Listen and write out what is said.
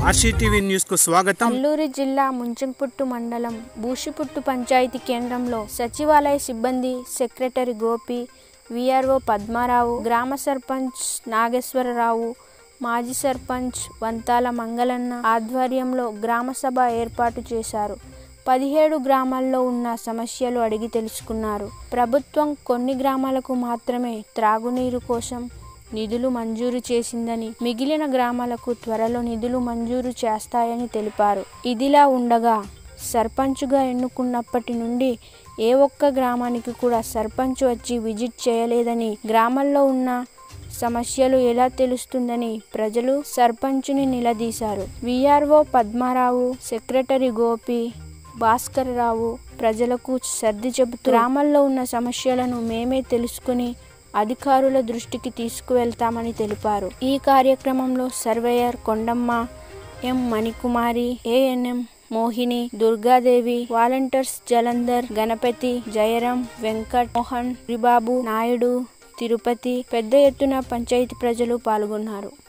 RCTV news కు స్వాగతం అల్లూరి జిల్లా ముంచంపుట్టు మండలం బూషిపుట్టు పంచాయతీ కేంద్రంలో సచివాలయ సిబ్బంది సెక్రటరీ గోపి విఆర్ఓ పద్మారావు గ్రామ సర్పంచ్ నాగేశ్వరరావు మాజీ సర్పంచ్ వంతాల మంగళన్న ఆధ్వర్యంలో గ్రామ సభ ఏర్పాటు చేశారు పదిహేడు గ్రామాల్లో ఉన్న సమస్యలు అడిగి తెలుసుకున్నారు ప్రభుత్వం కొన్ని గ్రామాలకు మాత్రమే త్రాగునీరు కోసం నిధులు మంజూరు చేసిందని మిగిలిన గ్రామాలకు త్వరలో నిధులు మంజూరు చేస్తాయని తెలిపారు ఇదిలా ఉండగా సర్పంచ్గా ఎన్నుకున్నప్పటి నుండి ఏ ఒక్క గ్రామానికి కూడా సర్పంచ్ వచ్చి విజిట్ చేయలేదని గ్రామాల్లో ఉన్న సమస్యలు ఎలా తెలుస్తుందని ప్రజలు సర్పంచుని నిలదీశారు విఆర్ఓ పద్మారావు సెక్రటరీ గోపి భాస్కర్ రావు ప్రజలకు సర్ది చెబుతూ గ్రామాల్లో ఉన్న సమస్యలను మేమే తెలుసుకుని అధికారుల దృష్టికి తీసుకువెళ్తామని తెలిపారు ఈ కార్యక్రమంలో surveyor Kondamma M Manikumari ANM Mohini Durgadevi volunteers Jalandhar Ganapathi Jayaram Venkat Mohan రిబాబు నాయుడు తిరుపతి పెద్ద ఎత్తున పంచాయతీ ప్రజలు పాల్గొన్నారు